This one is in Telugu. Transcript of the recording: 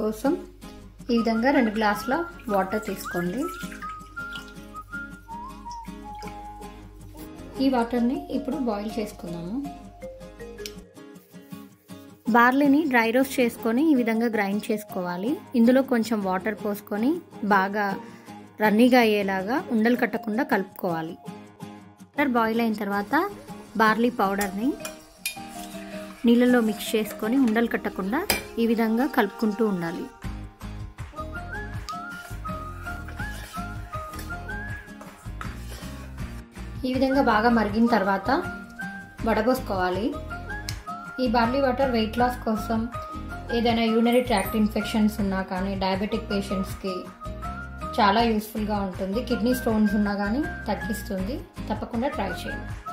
కోసం ఈ విధంగా రెండు గ్లాసుల వాటర్ తీసుకోండి ఈ వాటర్ని ఇప్పుడు బాయిల్ చేసుకుందాము బార్లీని డ్రై రోస్ట్ చేసుకొని ఈ విధంగా గ్రైండ్ చేసుకోవాలి ఇందులో కొంచెం వాటర్ పోసుకొని బాగా రన్నీగా అయ్యేలాగా ఉండలు కట్టకుండా కలుపుకోవాలి వాటర్ బాయిల్ అయిన తర్వాత బార్లీ పౌడర్ని నీళ్ళలో మిక్స్ చేసుకొని ఉండలు కట్టకుండా ఈ విధంగా కలుపుకుంటూ ఉండాలి ఈ విధంగా బాగా మరిగిన తర్వాత వడబోసుకోవాలి ఈ బార్లీ వాటర్ వెయిట్ లాస్ కోసం ఏదైనా యూనరీ ట్రాక్ట్ ఇన్ఫెక్షన్స్ ఉన్నా కానీ డయాబెటిక్ పేషెంట్స్కి చాలా యూస్ఫుల్గా ఉంటుంది కిడ్నీ స్టోన్స్ ఉన్నా కానీ తగ్గిస్తుంది తప్పకుండా ట్రై చేయండి